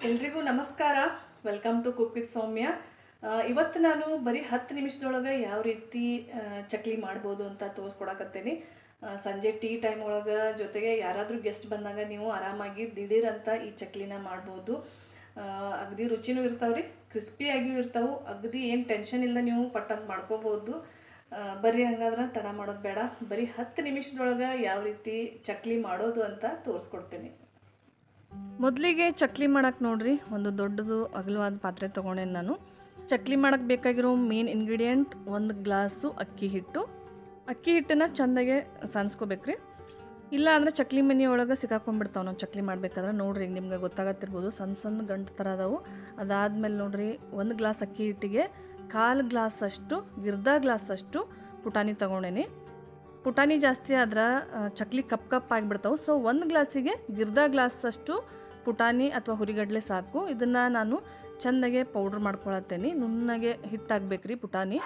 ಎಲ್ರಿಗೂ ನಮಸ್ಕಾರ welcome to cook with Soumya ಆ, ಇವತ್ತು ನಾನು ಬರೀ ಹತ್ತು ನಿಮಿಷದೊಳಗೆ ಯಾವ ರೀತಿ ಆ, ಚಕ್ಲಿ ಮಾಡ್ಬೋದು ಅಂತ ತೋರಿಸ್ಕೊಡಕತ್ತೇನಿ ಆ, ಸಂಜೆ ಟೀ ಟೈಮ್ ಒಳಗೆ ಜೊತೆಗೆ ಯಾರಾದರೂ ಗೆಸ್ಟ್ ಬಂದಾಗ ನೀವು ಆರಾಮಾಗಿ ದಿಢೀರ್ ಅಂತ ಈ ಚಕ್ಲಿನ ಮಾಡ್ಬೋದು ಆ, ಅಗದಿ ರುಚಿನೂ ಇರ್ತಾವ್ರಿ ಕ್ರಿಸ್ಪಿಯಾಗಿಯೂ ಇರ್ತಾವೆ ಅಗದಿ ಏನು ಟೆನ್ಷನ್ ಇಲ್ಲ ನೀವು ಪಟ್ಟಂತ ಮಾಡ್ಕೋಬೋದು ಆ, ಬರ್ರಿ ಹಂಗಾದ್ರೆ ತಡ ಮಾಡೋದು ಬೇಡ ಬರೀ ಹತ್ತು ನಿಮಿಷದೊಳಗೆ ಯಾವ ರೀತಿ ಚಕ್ಲಿ ಮಾಡೋದು ಅಂತ ತೋರಿಸ್ಕೊಡ್ತೀನಿ ಮೊದಲಿಗೆ ಚಕ್ಲಿ ಮಾಡಕ್ಕೆ ನೋಡ್ರಿ ಒಂದು ದೊಡ್ಡದು ಅಗಲವಾದ ಪಾತ್ರೆ ತೊಗೊಂಡೇನು ನಾನು ಚಕ್ಲಿ ಮಾಡಕ್ಕೆ ಬೇಕಾಗಿರೋ ಮೇನ್ ಇಂಗ್ರೀಡಿಯೆಂಟ್ ಒಂದು ಗ್ಲಾಸು ಅಕ್ಕಿ ಹಿಟ್ಟು ಅಕ್ಕಿ ಹಿಟ್ಟನ್ನ ಚೆಂದಾಗೆ ಸಾನ್ಸ್ಕೋಬೇಕ್ರಿ ಇಲ್ಲ ಅಂದರೆ ಚಕ್ಲಿ ಮನೆ ಒಳಗೆ ಸಿಕ್ಕಾಕೊಂಡ್ಬಿಡ್ತಾವೆ ನಾವು ಚಕ್ಲಿ ಮಾಡ್ಬೇಕಾದ್ರೆ ನೋಡ್ರಿ ಈಗ ನಿಮ್ಗೆ ಗೊತ್ತಾಗತ್ತಿರ್ಬೋದು ಸಣ್ಣ ಸಣ್ಣ ಗಂಟು ಥರ ಅದಾವು ಅದಾದಮೇಲೆ ನೋಡ್ರಿ ಒಂದು ಗ್ಲಾಸ್ ಅಕ್ಕಿ ಹಿಟ್ಟಿಗೆ ಕಾಲು ಗ್ಲಾಸ್ ಅಷ್ಟು ಗಿರ್ದ ಗ್ಲಾಸ್ ಅಷ್ಟು ಪುಟಾಣಿ ತೊಗೊಂಡೇನಿ ಪುಟಾಣಿ ಜಾಸ್ತಿ ಆದ್ರೆ ಆ, ಚಕ್ಲಿ ಕಪ್ ಕಪ್ ಆಗಿಬಿಡ್ತಾವೆ ಸೊ ಒಂದು ಗ್ಲಾಸಿಗೆ ಗಿರ್ದ ಗ್ಲಾಸ್ ಅಷ್ಟು ಪುಟಾಣಿ ಅಥವಾ ಹುರಿಗಡಲೆ ಸಾಕು ಇದನ್ನು ನಾನು ಚೆಂದಾಗೆ ಪೌಡ್ರ್ ಮಾಡ್ಕೊಳತ್ತೇನೆ ನುಣ್ಣಗೆ ಹಿಟ್ಟಾಗಬೇಕ್ರಿ ಪುಟಾಣಿ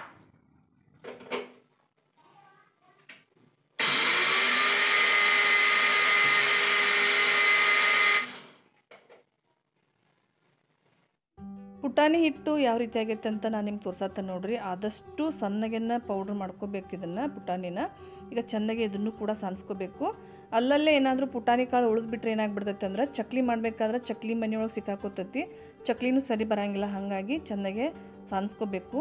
ಪುಟಾಣಿ ಹಿಟ್ಟು ಯಾವ ರೀತಿ ಆಗೈತೆ ಅಂತ ನಾನು ನಿಮ್ಗೆ ತೋರ್ಸತ್ತೆ ನೋಡ್ರಿ ಆದಷ್ಟು ಸಣ್ಣಗೆನ ಪೌಡ್ರ್ ಮಾಡ್ಕೋಬೇಕು ಇದನ್ನು ಪುಟಾಣಿನ ಈಗ ಚೆಂದಾಗಿ ಇದನ್ನು ಕೂಡ ಸಾನ್ಸ್ಕೋಬೇಕು ಅಲ್ಲಲ್ಲೇ ಏನಾದರೂ ಪುಟಾಣಿ ಕಾಳು ಉಳಿದ್ಬಿಟ್ರೆ ಏನಾಗ್ಬಿಡ್ತೈತೆ ಅಂದ್ರೆ ಚಕ್ಲಿ ಮಾಡಬೇಕಾದ್ರೆ ಚಕ್ಲಿ ಮನೆಯೊಳಗೆ ಸಿಕ್ಕಾಕೋತೈತಿ ಚಕ್ಲಿನೂ ಸರಿ ಬರಂಗಿಲ್ಲ ಹಾಗಾಗಿ ಚೆಂದಾಗೆ ಸಾನ್ಸ್ಕೋಬೇಕು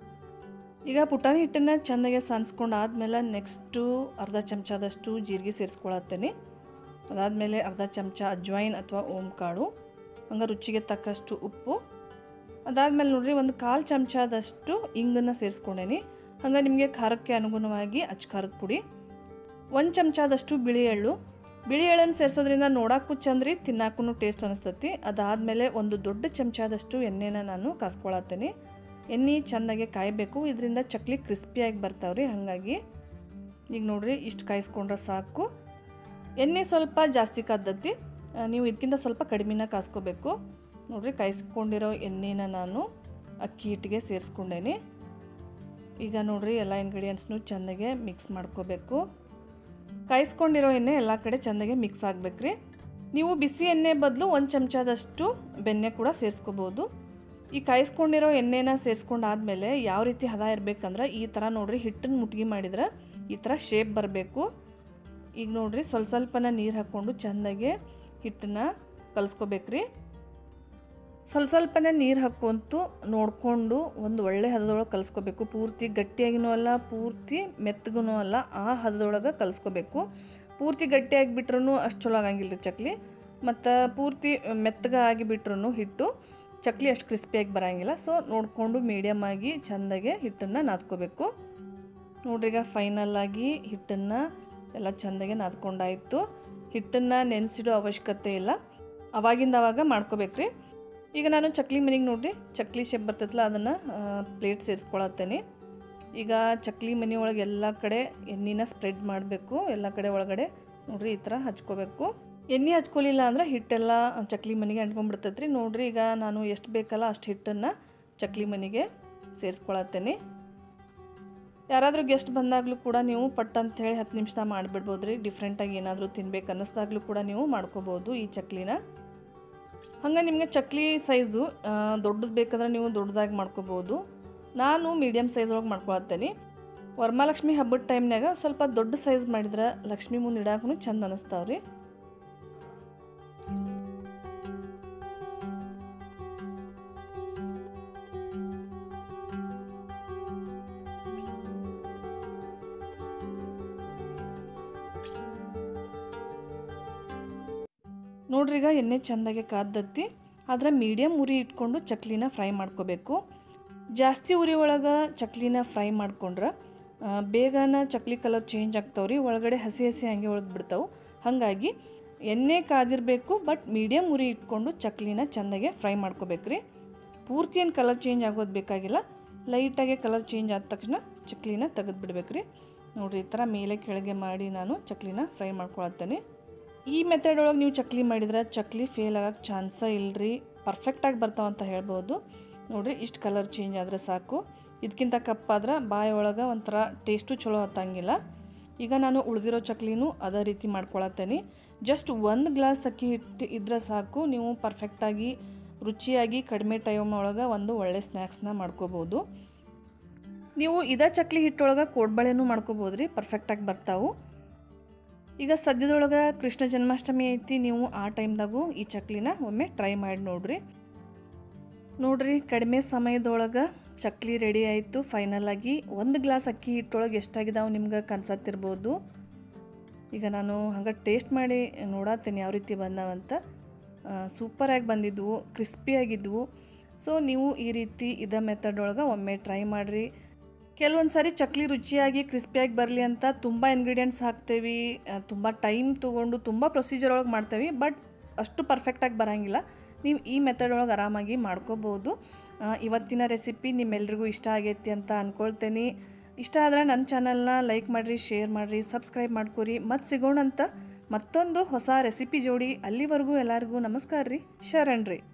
ಈಗ ಪುಟಾಣಿ ಹಿಟ್ಟನ್ನು ಚೆಂದಾಗೆ ಸಾನ್ಸ್ಕೊಂಡು ಆದಮೇಲೆ ನೆಕ್ಸ್ಟು ಅರ್ಧ ಚಮಚದಷ್ಟು ಜೀರಿಗೆ ಸೇರಿಸ್ಕೊಳತ್ತೇನೆ ಅದಾದಮೇಲೆ ಅರ್ಧ ಚಮಚ ಅಜ್ವೈನ್ ಅಥವಾ ಓಂ ಕಾಳು ಹಂಗೆ ರುಚಿಗೆ ತಕ್ಕಷ್ಟು ಉಪ್ಪು ಅದಾದಮೇಲೆ ನೋಡ್ರಿ ಒಂದು ಕಾಲು ಚಮಚದಷ್ಟು ಇಂಗನ್ನು ಸೇರಿಸ್ಕೊಂಡೇನಿ ಹಂಗೆ ನಿಮಗೆ ಖಾರಕ್ಕೆ ಅನುಗುಣವಾಗಿ ಅಚ್ಚ ಖಾರದ ಪುಡಿ ಒಂದು ಚಮಚದಷ್ಟು ಬಿಳಿ ಎಳ್ಳು ಬಿಳಿ ಎಳ್ಳನ್ನು ಸೇರಿಸೋದ್ರಿಂದ ನೋಡೋಕ್ಕೂ ಚಂದ್ರಿ ತಿನ್ನಕ್ಕೂ ಟೇಸ್ಟ್ ಅನಿಸ್ತತಿ ಅದಾದಮೇಲೆ ಒಂದು ದೊಡ್ಡ ಚಮಚದಷ್ಟು ಎಣ್ಣೆನ ನಾನು ಕಾಸ್ಕೊಳತ್ತೇನೆ ಎಣ್ಣೆ ಚೆಂದಾಗೆ ಕಾಯಬೇಕು ಇದರಿಂದ ಚಕ್ಲಿ ಕ್ರಿಸ್ಪಿಯಾಗಿ ಬರ್ತಾವ್ರಿ ಹಾಗಾಗಿ ಈಗ ನೋಡ್ರಿ ಇಷ್ಟು ಕಾಯಿಸ್ಕೊಂಡ್ರೆ ಸಾಕು ಎಣ್ಣೆ ಸ್ವಲ್ಪ ಜಾಸ್ತಿ ಕಾದ್ದತಿ ಆ, ನೀವು ಇದಕ್ಕಿಂತ ಸ್ವಲ್ಪ ಕಡಿಮೆನ ಕಾಸ್ಕೋಬೇಕು ನೋಡ್ರಿ ಕಾಯಿಸ್ಕೊಂಡಿರೋ ಎಣ್ಣೆನ ನಾನು ಅಕ್ಕಿ ಹಿಟ್ಟಿಗೆ ಸೇರಿಸ್ಕೊಂಡೇನಿ ಈಗ ನೋಡ್ರಿ ಎಲ್ಲ ಇಂಗ್ರೀಡಿಯೆಂಟ್ಸ್ನು ಚೆಂದಾಗೆ ಮಿಕ್ಸ್ ಮಾಡ್ಕೋಬೇಕು ಕಾಯಿಸ್ಕೊಂಡಿರೋ ಎಣ್ಣೆ ಎಲ್ಲ ಕಡೆ ಚೆಂದಾಗೆ ಮಿಕ್ಸ್ ಆಗ್ಬೇಕ್ರಿ ನೀವು ಬಿಸಿ ಎಣ್ಣೆ ಬದಲು ಒಂದು ಚಮಚದಷ್ಟು ಬೆಣ್ಣೆ ಕೂಡ ಸೇರಿಸ್ಕೋಬೋದು ಈ ಕಾಯಿಸ್ಕೊಂಡಿರೋ ಎಣ್ಣೆನ ಸೇರಿಸ್ಕೊಂಡಾದ್ಮೇಲೆ ಯಾವ ರೀತಿ ಹದ ಇರಬೇಕಂದ್ರೆ ಈ ಥರ ನೋಡ್ರಿ ಹಿಟ್ಟನ್ನು ಮುಟ್ಗಿ ಮಾಡಿದ್ರೆ ಈ ಥರ ಶೇಪ್ ಬರಬೇಕು ಈಗ ನೋಡ್ರಿ ಸ್ವಲ್ಪ ಸ್ವಲ್ಪನ ನೀರು ಹಾಕ್ಕೊಂಡು ಚೆಂದಾಗೆ ಹಿಟ್ಟನ್ನ ಕಲಿಸ್ಕೋಬೇಕ್ರಿ ಸ್ವಲ್ಪ ಸ್ವಲ್ಪನೇ ನೀರು ಹಾಕ್ಕೊಂತು ನೋಡಿಕೊಂಡು ಒಂದು ಒಳ್ಳೆ ಹದದೊಳಗೆ ಕಲಿಸ್ಕೋಬೇಕು ಪೂರ್ತಿ ಗಟ್ಟಿಯಾಗಿನೂ ಅಲ್ಲ ಪೂರ್ತಿ ಮೆತ್ತಗೂ ಅಲ್ಲ ಆ ಹದದೊಳಗೆ ಕಲಿಸ್ಕೋಬೇಕು ಪೂರ್ತಿ ಗಟ್ಟಿಯಾಗಿಬಿಟ್ರೂ ಅಷ್ಟು ಚಲೋ ಆಗಂಗಿಲ್ಲ ರೀ ಚಕ್ಲಿ ಮತ್ತು ಪೂರ್ತಿ ಮೆತ್ತಗೆ ಆಗಿಬಿಟ್ರೂ ಹಿಟ್ಟು ಚಕ್ಲಿ ಅಷ್ಟು ಕ್ರಿಸ್ಪಿಯಾಗಿ ಬರೋಂಗಿಲ್ಲ ಸೊ ನೋಡಿಕೊಂಡು ಮೀಡಿಯಮ್ ಆಗಿ ಚೆಂದಾಗೆ ಹಿಟ್ಟನ್ನು ನಾದ್ಕೋಬೇಕು ನೋಡ್ರಿ ಈಗ ಫೈನಲ್ ಆಗಿ ಹಿಟ್ಟನ್ನು ಎಲ್ಲ ಚೆಂದಾಗೆ ನಾದ್ಕೊಂಡಾಯಿತು ಹಿಟ್ಟನ್ನು ನೆನೆಸಿಡೋ ಅವಶ್ಯಕತೆ ಇಲ್ಲ ಅವಾಗಿಂದ ಅವಾಗ ಮಾಡ್ಕೋಬೇಕ್ರಿ ಈಗ ನಾನು ಚಕ್ಲಿ ಮನೆಗೆ ನೋಡ್ರಿ ಚಕ್ಲಿ ಶೇಪ್ ಬರ್ತೈತಲ್ಲ ಅದನ್ನು ಪ್ಲೇಟ್ ಸೇರಿಸ್ಕೊಳತ್ತೇನೆ ಈಗ ಚಕ್ಲಿ ಮನೆ ಒಳಗೆ ಎಲ್ಲ ಕಡೆ ಎಣ್ಣೆನ ಸ್ಪ್ರೆಡ್ ಮಾಡಬೇಕು ಎಲ್ಲ ಕಡೆ ಒಳಗಡೆ ನೋಡ್ರಿ ಈ ಥರ ಹಚ್ಕೋಬೇಕು ಎಣ್ಣೆ ಹಚ್ಕೊಲಿಲ್ಲ ಅಂದ್ರೆ ಹಿಟ್ಟೆಲ್ಲ ಚಕ್ಲಿ ಮನೆಗೆ ಅಂಟ್ಕೊಂಡ್ಬಿಡ್ತೈತ್ರಿ ನೋಡ್ರಿ ಈಗ ನಾನು ಎಷ್ಟು ಬೇಕಲ್ಲ ಅಷ್ಟು ಹಿಟ್ಟನ್ನು ಚಕ್ಲಿ ಮನೆಗೆ ಸೇರಿಸ್ಕೊಳತ್ತೇನೆ ಯಾರಾದರೂ ಗೆಸ್ಟ್ ಬಂದಾಗಲೂ ಕೂಡ ನೀವು ಪಟ್ ಅಂತ ಹೇಳಿ ಹತ್ತು ನಿಮಿಷದಾಗ ಮಾಡಿಬಿಡ್ಬೋದು ರೀ ಡಿಫ್ರೆಂಟಾಗಿ ಏನಾದರೂ ತಿನ್ಬೇಕು ಅನ್ನಿಸ್ದಾಗಲೂ ಕೂಡ ನೀವು ಮಾಡ್ಕೋಬೋದು ಈ ಚಕ್ಲಿನ ಹಂಗೆ ನಿಮಗೆ ಚಕ್ಲಿ ಸೈಜು ದೊಡ್ಡದು ಬೇಕಾದ್ರೆ ನೀವು ದೊಡ್ಡದಾಗಿ ಮಾಡ್ಕೋಬೋದು ನಾನು ಮೀಡಿಯಮ್ ಸೈಜ್ ಒಳಗೆ ಮಾಡ್ಕೊಳತ್ತೇನೆ ವರಮಹಾಲಕ್ಷ್ಮಿ ಹಬ್ಬದ ಟೈಮ್ನಾಗ ಸ್ವಲ್ಪ ದೊಡ್ಡ ಸೈಜ್ ಮಾಡಿದ್ರೆ ಲಕ್ಷ್ಮಿ ಮುಂದೆ ಇಡಾಕೂ ಚಂದ ಅನಿಸ್ತಾವ್ರಿ ನೋಡ್ರಿ ಈಗ ಎಣ್ಣೆ ಚೆಂದಾಗೆ ಕಾದ್ದತ್ತಿ ಆದರೆ ಮೀಡಿಯಮ್ ಉರಿ ಇಟ್ಕೊಂಡು ಚಕ್ಲಿನ ಫ್ರೈ ಮಾಡ್ಕೋಬೇಕು ಜಾಸ್ತಿ ಉರಿ ಒಳಗೆ ಚಕ್ಲಿನ ಫ್ರೈ ಮಾಡ್ಕೊಂಡ್ರೆ ಆ, ಬೇಗನ ಚಕ್ಲಿ ಕಲರ್ ಚೇಂಜ್ ಆಗ್ತಾವ್ರಿ ಒಳಗಡೆ ಹಸಿ ಹಸಿ ಹಂಗೆ ಒಳಗೆ ಬಿಡ್ತಾವೆ ಹಾಗಾಗಿ ಎಣ್ಣೆ ಕಾದಿರಬೇಕು ಬಟ್ ಮೀಡಿಯಮ್ ಉರಿ ಇಟ್ಕೊಂಡು ಚಕ್ಲಿನ ಚೆಂದಾಗೆ ಫ್ರೈ ಮಾಡ್ಕೋಬೇಕ್ರಿ ಪೂರ್ತಿ ಏನು ಕಲರ್ ಚೇಂಜ್ ಆಗೋದು ಬೇಕಾಗಿಲ್ಲ ಲೈಟಾಗೆ ಕಲರ್ ಚೇಂಜ್ ಆದ ತಕ್ಷಣ ಚಕ್ಲಿನ ತೆಗೆದು ಬಿಡ್ಬೇಕ್ರಿ ನೋಡ್ರಿ ಈ ಥರ ಮೇಲೆ ಕೆಳಗೆ ಮಾಡಿ ನಾನು ಚಕ್ಲಿನ ಫ್ರೈ ಮಾಡ್ಕೊಳತ್ತೇನೆ ಈ ಮೆಥಡ್ ಒಳಗೆ ನೀವು ಚಕ್ಲಿ ಮಾಡಿದ್ರೆ ಚಕ್ಲಿ ಫೇಲ್ ಆಗೋಕ್ಕೆ ಚಾನ್ಸ ಇಲ್ಲರಿ ಪರ್ಫೆಕ್ಟಾಗಿ ಬರ್ತಾವ ಅಂತ ಹೇಳ್ಬೋದು ನೋಡಿರಿ ಇಷ್ಟು ಕಲರ್ ಚೇಂಜ್ ಆದರೆ ಸಾಕು ಇದಕ್ಕಿಂತ ಕಪ್ಪಾದ್ರೆ ಬಾಯಿ ಒಳಗೆ ಒಂಥರ ಟೇಸ್ಟು ಚಲೋ ಹತ್ತಂಗಿಲ್ಲ ಈಗ ನಾನು ಉಳಿದಿರೋ ಚಕ್ಲಿನೂ ಅದೇ ರೀತಿ ಮಾಡ್ಕೊಳತ್ತೇನೆ ಜಸ್ಟ್ ಒಂದು ಗ್ಲಾಸ್ ಅಕ್ಕಿ ಹಿಟ್ಟು ಇದ್ರೆ ಸಾಕು ನೀವು ಪರ್ಫೆಕ್ಟಾಗಿ ರುಚಿಯಾಗಿ ಕಡಿಮೆ ಟೈಮ್ ಒಳಗೆ ಒಂದು ಒಳ್ಳೆ ಸ್ನ್ಯಾಕ್ಸ್ನ ಮಾಡ್ಕೋಬೋದು ನೀವು ಇದೇ ಚಕ್ಲಿ ಹಿಟ್ಟೊಳಗೆ ಕೋಡ್ಬಳೆನೂ ಮಾಡ್ಕೋಬೋದು ರೀ ಪರ್ಫೆಕ್ಟಾಗಿ ಬರ್ತಾವು ಈಗ ಸದ್ಯದೊಳಗೆ ಕೃಷ್ಣ ಜನ್ಮಾಷ್ಟಮಿ ಐತಿ ನೀವು ಆ ಟೈಮ್ದಾಗೂ ಈ ಚಕ್ಲಿನ ಒಮ್ಮೆ ಟ್ರೈ ಮಾಡಿ ನೋಡ್ರಿ ನೋಡ್ರಿ ಕಡಿಮೆ ಸಮಯದೊಳಗೆ ಚಕ್ಲಿ ರೆಡಿ ಆಯಿತು ಫೈನಲ್ ಆಗಿ ಒಂದು ಗ್ಲಾಸ್ ಅಕ್ಕಿ ಹಿಟ್ಟೊಳಗೆ ಎಷ್ಟಾಗಿದಾವೆ ನಿಮ್ಗೆ ಕನ್ಸತ್ತಿರ್ಬೋದು ಈಗ ನಾನು ಹಂಗೆ ಟೇಸ್ಟ್ ಮಾಡಿ ನೋಡತ್ತೀನಿ ಯಾವ ರೀತಿ ಬಂದಾವಂತ ಸೂಪರಾಗಿ ಬಂದಿದ್ವು ಕ್ರಿಸ್ಪಿಯಾಗಿದ್ವು ಸೊ ನೀವು ಈ ರೀತಿ ಇದ ಮೆಥಡ್ ಒಳಗೆ ಒಮ್ಮೆ ಟ್ರೈ ಮಾಡಿರಿ ಕೆಲವೊಂದು ಸಾರಿ ಚಕ್ಲಿ ರುಚಿಯಾಗಿ ಕ್ರಿಸ್ಪಿಯಾಗಿ ಬರಲಿ ಅಂತ ತುಂಬ ಇಂಗ್ರೀಡಿಯೆಂಟ್ಸ್ ಹಾಕ್ತೇವೆ ತುಂಬ ಟೈಮ್ ತೊಗೊಂಡು ತುಂಬ ಪ್ರೊಸೀಜರ್ ಒಳಗೆ ಮಾಡ್ತೇವೆ ಬಟ್ ಅಷ್ಟು ಪರ್ಫೆಕ್ಟಾಗಿ ಬರೋಂಗಿಲ್ಲ ನೀವು ಈ ಮೆಥಡ್ ಒಳಗೆ ಆರಾಮಾಗಿ ಮಾಡ್ಕೋಬೋದು ಆ, ಇವತ್ತಿನ ರೆಸಿಪಿ ನಿಮ್ಮೆಲ್ರಿಗೂ ಇಷ್ಟ ಆಗೈತಿ ಅಂತ ಅಂದ್ಕೊಳ್ತೇನೆ ಇಷ್ಟ ಆದರೆ ನನ್ನ ಚಾನಲ್ನ ಲೈಕ್ ಮಾಡಿರಿ ಶೇರ್ ಮಾಡಿರಿ ಸಬ್ಸ್ಕ್ರೈಬ್ ಮಾಡ್ಕೊರಿ ಮತ್ತು ಸಿಗೋಣಂತ ಮತ್ತೊಂದು ಹೊಸ ರೆಸಿಪಿ ಜೋಡಿ ಅಲ್ಲಿವರೆಗೂ ಎಲ್ಲರಿಗೂ ನಮಸ್ಕಾರ ರೀ ಶರಣ್ ರೀ